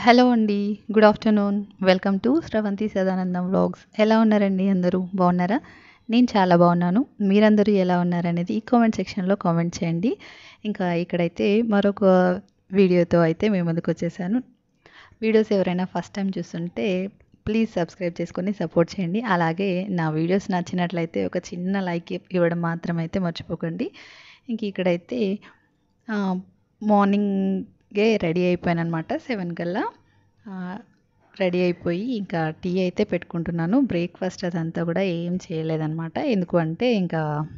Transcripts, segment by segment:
hello అండి good afternoon welcome to Sravanthi Sadanandam vlogs ఎలా ఉన్నారండి అందరూ బాగున్నారా నేను చాలా బాగున్నాను మీరందరూ ఎలా ఉన్నారనేది ఈ కామెంట్ సెక్షన్లో కామెంట్ చేయండి ఇంకా ఇక్కడైతే మరొక వీడియోతో అయితే మేము ముందుకు వచ్చేసాను వీడియోస్ ఎవరైనా ఫస్ట్ టైం చూస్తుంటే ప్లీజ్ సబ్స్క్రైబ్ చేసుకొని సపోర్ట్ చేయండి అలాగే నా వీడియోస్ నచ్చినట్లయితే ఒక చిన్న లైక్ ఇవ్వడం మాత్రం అయితే మర్చిపోకండి ఇంక ఇక్కడైతే ఆ, మార్నింగే రెడీ అయిపోయాను అనమాట సెవెన్ కల్లా ఆ, రెడీ అయిపోయి ఇంకా టీ అయితే పెట్టుకుంటున్నాను బ్రేక్ఫాస్ట్ అదంతా కూడా ఏం చేయలేదన్నమాట ఎందుకు అంటే ఇంకా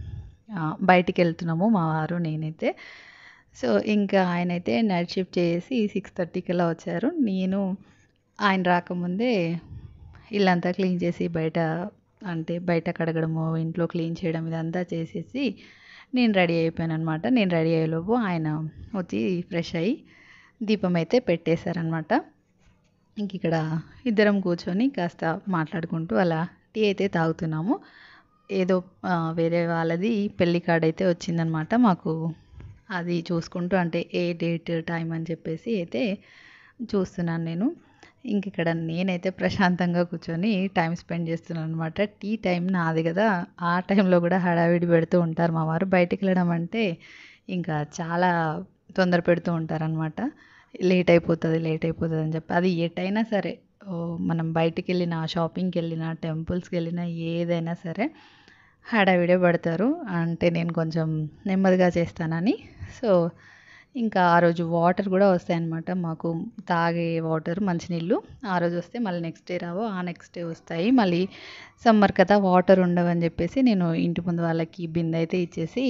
ఆ, బయటికి వెళ్తున్నాము మా వారు నేనైతే సో ఇంకా ఆయన అయితే నైట్ షిఫ్ట్ చేసి సిక్స్ థర్టీకి అలా వచ్చారు నేను ఆయన రాకముందే ఇల్లంతా క్లీన్ చేసి బయట అంటే బయట కడగడము ఇంట్లో క్లీన్ చేయడం ఇదంతా చేసేసి నేను రెడీ అయిపోయాను అనమాట నేను రెడీ అయ్యేలోపు ఆయన వచ్చి ఫ్రెష్ అయ్యి దీపం అయితే పెట్టేశారనమాట ఇంక ఇక్కడ ఇద్దరం కూర్చొని కాస్త మాట్లాడుకుంటూ అలా టీ అయితే తాగుతున్నాము ఏదో ఆ, వేరే వాళ్ళది పెళ్లి కార్డ్ అయితే వచ్చిందనమాట మాకు అది చూసుకుంటూ అంటే ఏ డేట్ టైం అని చెప్పేసి అయితే చూస్తున్నాను నేను ఇంక ఇక్కడ నేనైతే ప్రశాంతంగా కూర్చొని టైం స్పెండ్ చేస్తున్నాను అనమాట టీ టైం నాది కదా ఆ టైంలో కూడా హడావిడి పెడుతూ ఉంటారు మా వారు బయటికి వెళ్ళడం అంటే ఇంకా చాలా తొందర పెడుతూ ఉంటారనమాట లేట్ అయిపోతుంది లేట్ అయిపోతుంది అని చెప్పి అది ఎటైనా సరే ఓ, మనం బయటికి వెళ్ళినా షాపింగ్కి వెళ్ళినా టెంపుల్స్కి వెళ్ళినా ఏదైనా సరే హడావిడే పడతారు అంటే నేను కొంచెం నెమ్మదిగా చేస్తానని సో ఇంకా ఆ రోజు వాటర్ కూడా వస్తాయన్నమాట మాకు తాగే వాటర్ మంచినీళ్ళు ఆ రోజు వస్తే మళ్ళీ నెక్స్ట్ డే రావు ఆ నెక్స్ట్ డే వస్తాయి మళ్ళీ సమ్మర్ కదా వాటర్ ఉండవని చెప్పేసి నేను ఇంటి ముందు వాళ్ళకి బిందె అయితే ఇచ్చేసి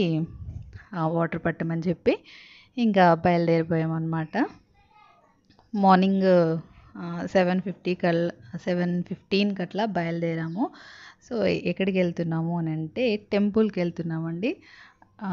ఆ వాటర్ పట్టమని చెప్పి ఇంకా బయలుదేరిపోయామన్నమాట మార్నింగ్ సెవెన్ ఫిఫ్టీ కల్ సెవెన్ ఫిఫ్టీన్కి అట్లా బయలుదేరాము సో ఎక్కడికి వెళ్తున్నాము అని అంటే టెంపుల్కి వెళ్తున్నామండి ఆ,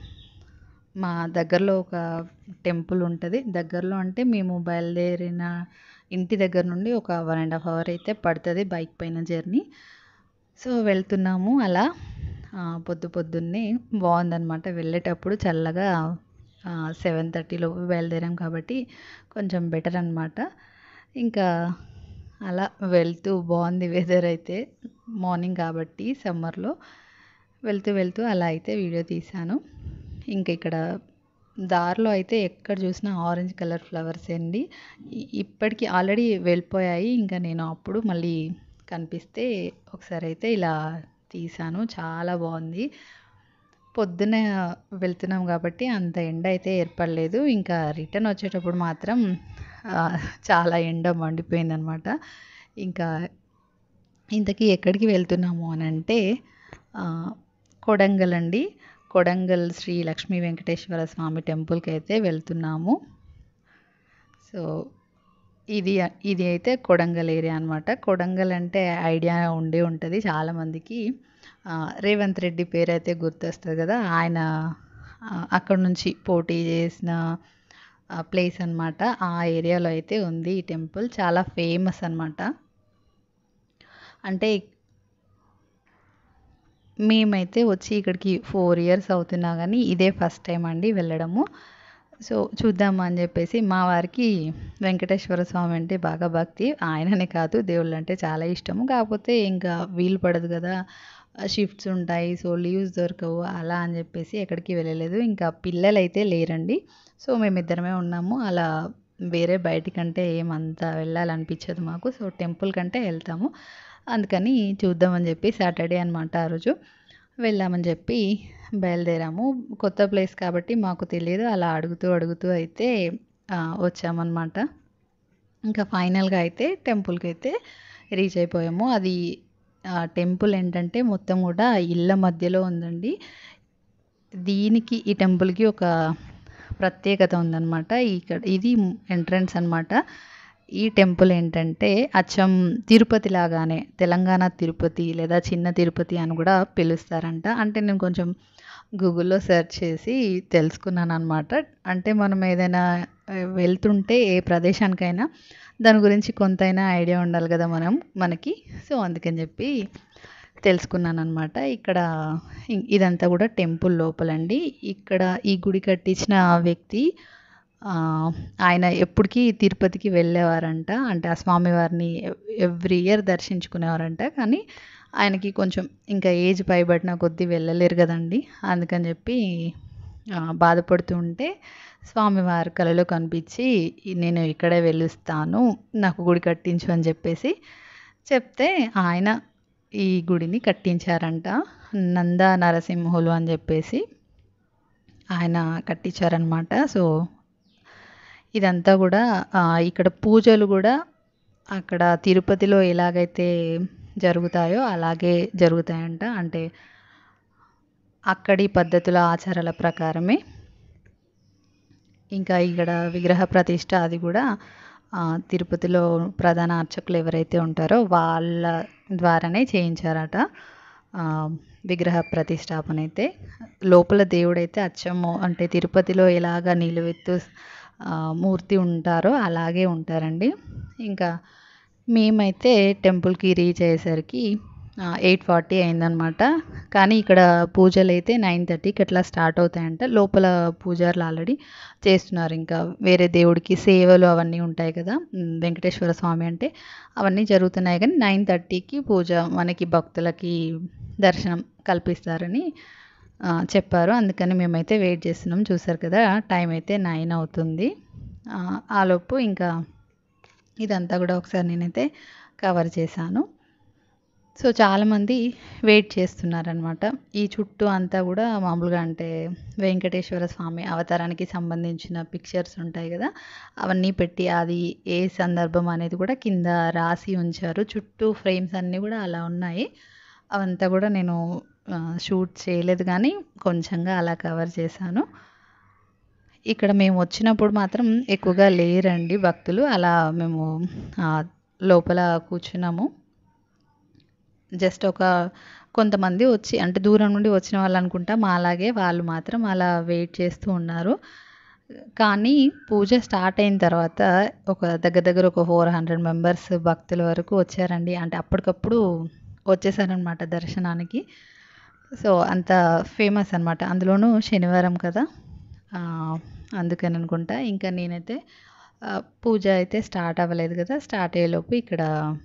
మా దగ్గరలో ఒక టెంపుల్ ఉంటుంది దగ్గరలో అంటే మేము బయలుదేరిన ఇంటి దగ్గర నుండి ఒక వన్ అండ్ హాఫ్ అవర్ అయితే పడుతుంది బైక్ పైన జర్నీ సో వెళ్తున్నాము అలా ఆ, పొద్దు పొద్దున్నే బాగుందన్నమాట వెళ్ళేటప్పుడు చల్లగా సెవెన్ థర్టీలోపు బయలుదేరాం కాబట్టి కొంచెం బెటర్ అనమాట ఇంకా అలా వెళ్తూ బాగుంది వెదర్ అయితే మార్నింగ్ కాబట్టి సమ్మర్లో వెళ్తూ వెళ్తూ అలా అయితే వీడియో తీశాను ఇంకా ఇక్కడ దారిలో అయితే ఎక్కడ చూసినా ఆరెంజ్ కలర్ ఫ్లవర్స్ అండి ఇ- ఇప్పటికి ఆల్రెడీ వెళ్ళిపోయాయి ఇంకా నేను అప్పుడు మళ్ళీ కనిపిస్తే ఒకసారి అయితే ఇలా తీసాను చాలా బాగుంది పొద్దున వెళ్తున్నాం కాబట్టి అంత ఎండ అయితే ఏర్పడలేదు ఇంకా రిటర్న్ వచ్చేటప్పుడు మాత్రం ఆ, చాలా ఎండ మండిపోయిందనమాట ఇంకా ఇంతకీ ఎక్కడికి వెళ్తున్నాము అని అంటే ఆ, కొడంగల్ అండి కొడంగల్ శ్రీ లక్ష్మీ వెంకటేశ్వర స్వామి టెంపుల్కి అయితే వెళ్తున్నాము సో ఇది ఇది అయితే కొడంగల్ ఏరియా అనమాట కొడంగల్ అంటే ఐడియా ఉండే ఉంటుంది చాలామందికి ఆ, రేవంత్ రెడ్డి పేరు అయితే గుర్తొస్తుంది కదా ఆయన ఆ, అక్కడ నుంచి పోటీ చేసిన ప్లేస్ అన్నమాట ఆ ఏరియాలో అయితే ఉంది ఈ టెంపుల్ చాలా ఫేమస్ అన్నమాట అంటే మేమైతే వచ్చి ఇక్కడికి ఫోర్ ఇయర్స్ అవుతున్నా కానీ ఇదే ఫస్ట్ టైం అండి వెళ్ళడము సో చూద్దామా అని చెప్పేసి మా వారికి వెంకటేశ్వర స్వామి అంటే బాగా భక్తి ఆయననే కాదు దేవుళ్ళు అంటే చాలా ఇష్టము కాకపోతే ఇంకా వీలు పడదు కదా షిఫ్ట్స్ ఉంటాయి సో లీవ్స్ దొరకవు అలా అని చెప్పేసి ఎక్కడికి వెళ్ళలేదు ఇంకా పిల్లలు అయితే లేరండి సో మేమిద్దరమే ఉన్నాము అలా వేరే బయటికంటే ఏమంత వెళ్ళాలనిపించదు మాకు సో టెంపుల్ కంటే వెళ్తాము అందుకని చూద్దామని చెప్పి సాటర్డే అనమాట ఆ రోజు వెళ్ళామని చెప్పి బయలుదేరాము కొత్త ప్లేస్ కాబట్టి మాకు తెలియదు అలా అడుగుతూ అడుగుతూ అయితే ఆ, వచ్చామన్నమాట ఇంకా ఫైనల్గా అయితే టెంపుల్కి అయితే రీచ్ అయిపోయాము అది ఆ, టెంపుల్ ఏంటంటే మొత్తం కూడా ఇళ్ళ మధ్యలో ఉందండి దీనికి ఈ టెంపుల్కి ఒక ప్రత్యేకత ఉందన్నమాట ఇక్కడ ఇది ఎంట్రన్స్ అన్నమాట ఈ టెంపుల్ ఏంటంటే అచ్చం తిరుపతి లాగానే తెలంగాణ తిరుపతి లేదా చిన్న తిరుపతి అని కూడా పిలుస్తారంట అంటే నేను కొంచెం గూగుల్లో సెర్చ్ చేసి తెలుసుకున్నాను అనమాట అంటే మనం ఏదైనా ఆ, వెళ్తుంటే ఏ ప్రదేశానికైనా దాని గురించి కొంతైనా ఐడియా ఉండాలి కదా మనం మనకి సో అందుకని చెప్పి తెలుసుకున్నాను అనమాట ఇక్కడ ఇ- ఇదంతా కూడా టెంపుల్ లోపలండి ఇక్కడ ఈ గుడి కట్టించిన వ్యక్తి ఆ, ఆయన ఎప్పటికీ తిరుపతికి వెళ్ళేవారంట అంటే ఆ స్వామివారిని ఎవ్రీ ఇయర్ దర్శించుకునేవారంట కానీ ఆయనకి కొంచెం ఇంకా ఏజ్ పైబడిన కొద్దీ వెళ్ళలేరు కదండి అందుకని చెప్పి ఆ, బాధపడుతూ ఉంటే స్వామివారి కలలో కనిపించి "ఈ- నేను ఇక్కడే వెలుస్తాను నాకు గుడి కట్టించు అని చెప్పేసి చెప్తే ఆయన ఈ గుడిని కట్టించారంట నంద నరసింహులు అని చెప్పేసి ఆయన కట్టించారనమాట సో ఇదంతా కూడా ఆ, ఇక్కడ పూజలు కూడా అక్కడ తిరుపతిలో ఎలాగైతే జరుగుతాయో అలాగే జరుగుతాయంట అంటే అక్కడి పద్ధతుల ఆచారాల ప్రకారమే ఇంకా ఇక్కడ విగ్రహ ప్రతిష్ట అది కూడా ఆ, తిరుపతిలో ప్రధాన అర్చకులు ఎవరైతే ఉంటారో వాళ్ళ ద్వారానే చేయించారట ఆ, విగ్రహ ప్రతిష్టాపన అయితే లోపల దేవుడైతే అచ్చము అంటే తిరుపతిలో ఎలాగ నిలువెత్తు ఆ, మూర్తి ఉంటారో అలాగే ఉంటారండి ఇంకా మేమైతే టెంపుల్కి రీచ్ అయ్యేసరికి ఎయిట్ ఫార్టీ అయిందనమాట కానీ ఇక్కడ పూజలు అయితే నైన్ థర్టీకి అట్లా స్టార్ట్ అవుతాయంట లోపల పూజారులు ఆల్రెడీ చేస్తున్నారు ఇంకా వేరే దేవుడికి సేవలు అవన్నీ ఉంటాయి కదా ఉమ్, వెంకటేశ్వర స్వామి అంటే అవన్నీ జరుగుతున్నాయి కానీ నైన్ థర్టీకి పూజ మనకి భక్తులకి దర్శనం కల్పిస్తారని ఆ, చెప్పారు అందుకని మేమైతే వెయిట్ చేస్తున్నాం చూసారు కదా టైం అయితే నైన్ అవుతుంది ఆ, ఆలోపు ఇంకా ఇదంతా కూడా ఒకసారి నేనైతే కవర్ చేశాను సో చాలామంది వెయిట్ చేస్తున్నారనమాట ఈ చుట్టూ అంతా కూడా మామూలుగా అంటే వెంకటేశ్వర స్వామి అవతారానికి సంబంధించిన పిక్చర్స్ ఉంటాయి కదా అవన్నీ పెట్టి అది ఏ సందర్భం అనేది కూడా కింద రాసి ఉంచారు చుట్టూ ఫ్రేమ్స్ అన్నీ కూడా అలా ఉన్నాయి అవంతా కూడా నేను ఆ, షూట్ చేయలేదు కానీ కొంచెంగా అలా కవర్ చేశాను ఇక్కడ మేము వచ్చినప్పుడు మాత్రం ఎక్కువగా లేరండి భక్తులు అలా మేము ఆ, లోపల కూర్చున్నాము జస్ట్ ఒక కొంతమంది వచ్చి అంటే దూరం నుండి వచ్చిన వాళ్ళు అనుకుంటా మా అలాగే వాళ్ళు మాత్రం అలా వెయిట్ చేస్తూ ఉన్నారు కానీ పూజ స్టార్ట్ అయిన తర్వాత ఒక దగ్గర దగ్గర ఒక ఫోర్ హండ్రెడ్ మెంబర్స్ భక్తుల వరకు వచ్చారండి అంటే అప్పటికప్పుడు వచ్చేసారనమాట దర్శనానికి సో అంత ఫేమస్ అనమాట అందులోనూ శనివారం కదా ఆ, అందుకని అనుకుంటా ఇంకా నేనైతే ఆ, పూజ అయితే స్టార్ట్ అవ్వలేదు కదా స్టార్ట్ అయ్యేలోపు ఇక్కడ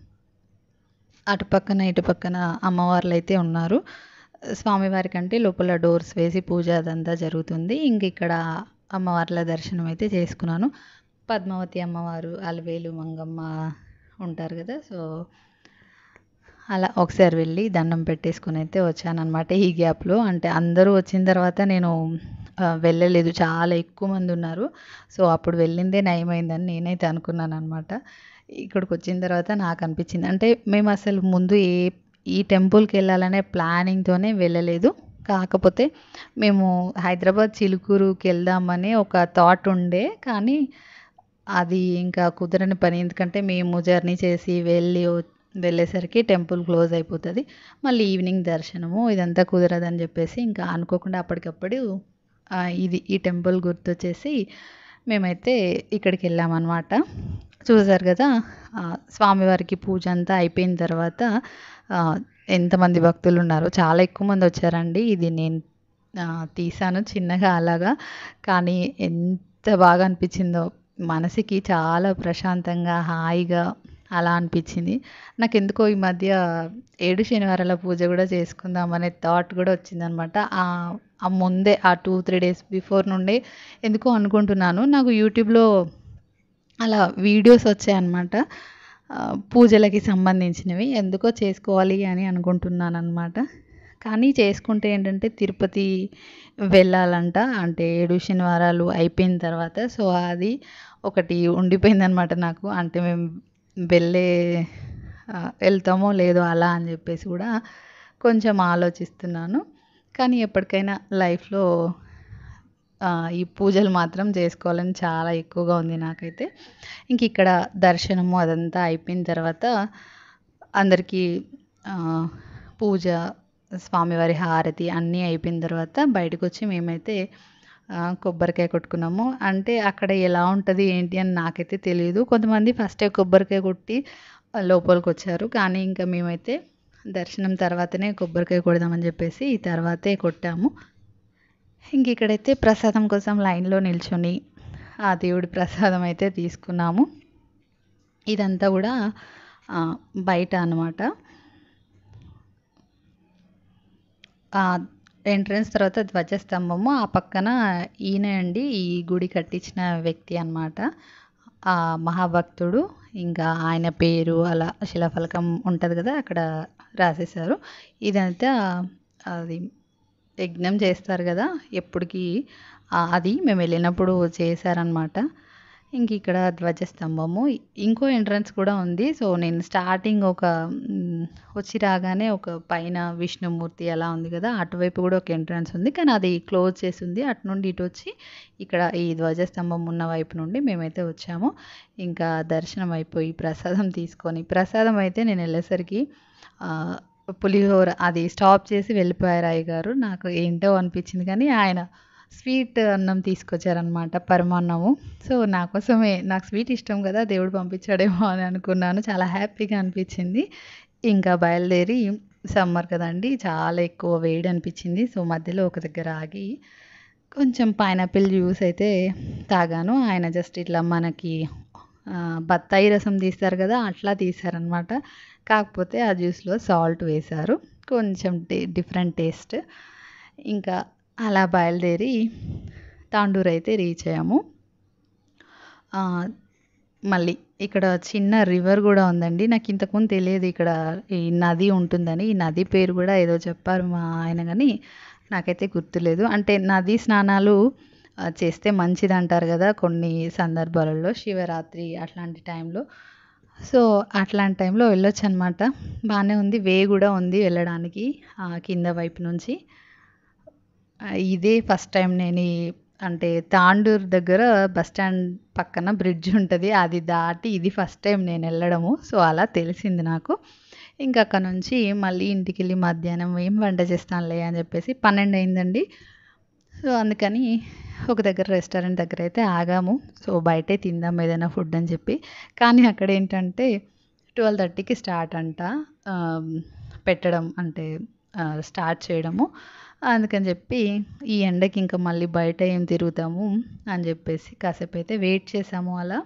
అటు పక్కన ఇటు పక్కన అమ్మవార్లు అయితే ఉన్నారు స్వామివారి కంటే లోపల డోర్స్ వేసి పూజ అదంతా జరుగుతుంది ఇంక ఇక్కడ అమ్మవార్ల దర్శనం అయితే చేసుకున్నాను పద్మావతి అమ్మవారు అలవేలు మంగమ్మ ఉంటారు కదా సో అలా ఒకసారి వెళ్ళి దండం పెట్టేసుకుని అయితే వచ్చానన్నమాట ఈ గ్యాప్లో అంటే అందరూ వచ్చిన తర్వాత నేను ఆ, వెళ్ళలేదు చాలా ఎక్కువ మంది ఉన్నారు సో అప్పుడు వెళ్ళిందే నయమైందని నేనైతే అనుకున్నాను అనమాట ఇక్కడికి వచ్చిన తర్వాత నాకు అనిపించింది అంటే మేము అసలు ముందు ఏ ఈ టెంపుల్కి వెళ్ళాలనే ప్లానింగ్తోనే వెళ్ళలేదు కాకపోతే మేము హైదరాబాద్ చిలుకూరుకి వెళ్దామని ఒక థాట్ ఉండే కానీ అది ఇంకా కుదరని పని ఎందుకంటే మేము జర్నీ చేసి వెళ్ళి వ- వెళ్ళేసరికి టెంపుల్ క్లోజ్ అయిపోతుంది మళ్ళీ ఈవినింగ్ దర్శనము ఇదంతా కుదరదని చెప్పేసి ఇంకా అనుకోకుండా అప్పటికప్పుడు ఆ, ఇది ఈ టెంపుల్ గుర్తొచ్చేసి మేమైతే ఇక్కడికి వెళ్ళామన్నమాట చూసారు కదా ఆ, స్వామివారికి పూజ అంతా అయిపోయిన తర్వాత ఆ, ఎంతమంది భక్తులు ఉన్నారు చాలా ఎక్కువ మంది వచ్చారండి ఇది నేను ఆ, తీసాను చిన్నగా అలాగా కానీ ఎంత బాగా అనిపించిందో మనసుకి చాలా ప్రశాంతంగా హాయిగా అలా అనిపించింది నాకు ఎందుకో ఈ మధ్య ఏడు శనివారాల పూజ కూడా చేసుకుందాం అనే థాట్ కూడా వచ్చిందనమాట ఆ ముందే ఆ టూ త్రీ డేస్ బిఫోర్ నుండే ఎందుకో అనుకుంటున్నాను నాకు యూట్యూబ్లో అలా వీడియోస్ వచ్చాయన్నమాట ఆ, పూజలకి సంబంధించినవి ఎందుకో చేసుకోవాలి అని అనుకుంటున్నాను అనమాట కానీ చేసుకుంటే ఏంటంటే తిరుపతి వెళ్ళాలంట అంటే ఏడు శనివారాలు అయిపోయిన తర్వాత సో అది ఒకటి ఉండిపోయిందనమాట నాకు అంటే మేము వెళ్ళే ఆ, వెళ్తామో లేదో అలా అని చెప్పేసి కూడా కొంచెం ఆలోచిస్తున్నాను కానీ ఎప్పటికైనా లైఫ్లో ఆ, ఈ పూజలు మాత్రం చేసుకోవాలని చాలా ఎక్కువగా ఉంది నాకైతే ఇంక ఇక్కడ దర్శనము అదంతా అయిపోయిన తర్వాత అందరికీ ఆ, పూజ స్వామివారి హారతి అన్నీ అయిపోయిన తర్వాత బయటకు వచ్చి మేమైతే ఆ, కొబ్బరికాయ కొట్టుకున్నాము అంటే అక్కడ ఎలా ఉంటుంది ఏంటి అని నాకైతే తెలియదు కొంతమంది ఫస్టే కొబ్బరికాయ కొట్టి ఆ, లోపలికి వచ్చారు కానీ ఇంకా మేమైతే దర్శనం తర్వాతనే కొబ్బరికాయ కొడదామని చెప్పేసి ఈ తర్వాతే కొట్టాము ఇంక ఇక్కడైతే ప్రసాదం కోసం లైన్లో నిల్చొని ఆ దేవుడి ప్రసాదం అయితే తీసుకున్నాము ఇదంతా కూడా ఆ, బయట అన్నమాట ఎంట్రన్స్ తర్వాత ధ్వజస్తంభము ఆ పక్కన ఈయన అండి ఈ గుడి కట్టించిన వ్యక్తి అన్నమాట ఆ మహాభక్తుడు ఇంకా ఆయన పేరు అలా శిలాఫలకం ఉంటుంది కదా అక్కడ రాసేసారు ఇదంతా అది యజ్ఞం చేస్తారు కదా ఎప్పటికి ఆ, అది మేము వెళ్ళినప్పుడు చేశారనమాట ఇంక ఇక్కడ ధ్వజస్తంభము ఇంకో ఎంట్రన్స్ కూడా ఉంది సో నేను స్టార్టింగ్ ఒక మ్, వచ్చి రాగానే ఒక పైన విష్ణుమూర్తి అలా ఉంది కదా అటువైపు కూడా ఒక ఎంట్రన్స్ ఉంది కానీ అది క్లోజ్ చేసి ఉంది అటు నుండి ఇటు వచ్చి ఇక్కడ ఈ ధ్వజస్తంభం ఉన్న వైపు నుండి మేమైతే వచ్చాము ఇంకా దర్శనం అయిపోయి ప్రసాదం తీసుకొని ప్రసాదం అయితే నేను వెళ్ళేసరికి ఆ, పులిహోర అది స్టాప్ చేసి వెళ్ళిపోయారు అయ్య గారు నాకు ఏంటో అనిపించింది కానీ ఆయన స్వీట్ అన్నం తీసుకొచ్చారనమాట పరమాన్నము సో నా కోసమే నాకు స్వీట్ ఇష్టం కదా దేవుడు పంపించాడేమో అని అనుకున్నాను చాలా హ్యాపీగా అనిపించింది ఇంకా బయలుదేరి సమ్మర్ కదండి చాలా ఎక్కువ వేడి అనిపించింది సో మధ్యలో ఒక దగ్గర ఆగి కొంచెం పైనాపిల్ జ్యూస్ అయితే తాగాను ఆయన జస్ట్ ఇట్లా మనకి ఆ, బత్తాయి రసం తీస్తారు కదా అట్లా తీశారనమాట కాకపోతే ఆ జ్యూస్లో సాల్ట్ వేశారు కొంచెం టే డిఫరెంట్ టేస్ట్ ఇంకా అలా బయలుదేరి తాండూరు అయితే రీచ్ అయ్యాము ఆ, మళ్ళీ ఇక్కడ చిన్న రివర్ కూడా ఉందండి నాకు ఇంతకుముందు తెలియదు ఇక్కడ ఈ నది ఉంటుందని ఈ నది పేరు కూడా ఏదో చెప్పారు మా ఆయన కానీ నాకైతే గుర్తులేదు అంటే నది స్నానాలు ఆ, చేస్తే మంచిది అంటారు కదా కొన్ని సందర్భాలలో శివరాత్రి అట్లాంటి టైంలో సో అట్లాంటి టైంలో వెళ్ళొచ్చు అనమాట బాగానే ఉంది వే కూడా ఉంది వెళ్ళడానికి ఆ, కింద వైపు నుంచి ఆ, ఇదే ఫస్ట్ టైం నేను ఈ- అంటే తాండూరు దగ్గర బస్ స్టాండ్ పక్కన బ్రిడ్జ్ ఉంటుంది అది దాటి ఇది ఫస్ట్ టైం నేను వెళ్ళడము సో అలా తెలిసింది నాకు ఇంకా అక్కడ నుంచి మళ్ళీ ఇంటికి వెళ్ళి మధ్యాహ్నం ఏం వంట చేస్తానులే అని చెప్పేసి పన్నెండు అయిందండి సో అందుకని ఒక దగ్గర రెస్టారెంట్ దగ్గర అయితే ఆగాము సో బయటే తిందాం ఏదైనా ఫుడ్ అని చెప్పి కానీ అక్కడ ఏంటంటే ట్వెల్వ్ థర్టీకి స్టార్ట్ అంట ఆ, పెట్టడం అంటే స్టార్ట్ చేయడము అందుకని చెప్పి ఈ ఎండకి ఇంకా మళ్ళీ బయట ఏం తిరుగుతాము అని చెప్పేసి కాసేపు అయితే వెయిట్ చేసాము అలా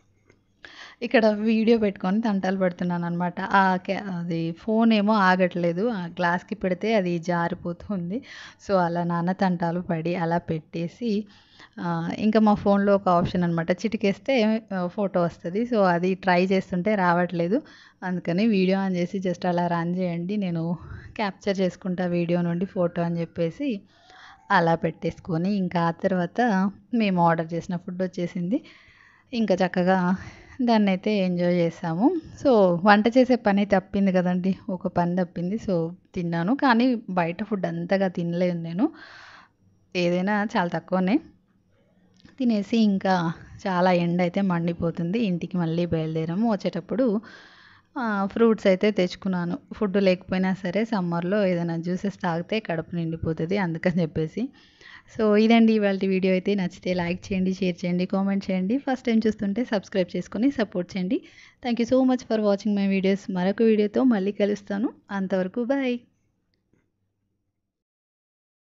ఇక్కడ వీడియో పెట్టుకొని తంటాలు పడుతున్నాను అనమాట ఆ క్యా- అది ఫోన్ ఏమో ఆగట్లేదు ఆ గ్లాస్కి పెడితే అది జారిపోతుంది సో అలా నాన్న తంటాలు పడి అలా పెట్టేసి ఆ, ఇంకా మా ఫోన్లో ఒక ఆప్షన్ అనమాట చిటికేస్తే ఫోటో వస్తుంది సో అది ట్రై చేస్తుంటే రావట్లేదు అందుకని వీడియో ఆన్ చేసి జస్ట్ అలా రన్ చేయండి నేను క్యాప్చర్ చేసుకుంటా వీడియో నుండి ఫోటో అని చెప్పేసి అలా పెట్టేసుకొని ఇంకా ఆ తర్వాత మేము ఆర్డర్ చేసిన ఫుడ్ వచ్చేసింది ఇంకా చక్కగా దాన్ని అయితే ఎంజాయ్ చేసాము సో వంట చేసే పని తప్పింది కదండి ఒక పని తప్పింది సో తిన్నాను కానీ బయట ఫుడ్ అంతగా తినలేదు నేను ఏదైనా చాలా తక్కువనే తినేసి ఇంకా చాలా ఎండ అయితే మండిపోతుంది ఇంటికి మళ్ళీ బయలుదేరాము వచ్చేటప్పుడు ఫ్రూట్స్ అయితే తెచ్చుకున్నాను ఫుడ్ లేకపోయినా సరే సమ్మర్లో ఏదైనా జ్యూసెస్ తాగితే కడుపు నిండిపోతుంది అందుకని చెప్పేసి సో ఇదండి ఇవాళ వీడియో అయితే నచ్చితే లైక్ చేయండి షేర్ చేయండి కామెంట్ చేయండి ఫస్ట్ టైం చూస్తుంటే సబ్స్క్రైబ్ చేసుకొని సపోర్ట్ చేయండి thank you so much for watching my videos మరొక వీడియోతో మళ్ళీ కలుస్తాను అంతవరకు బాయ్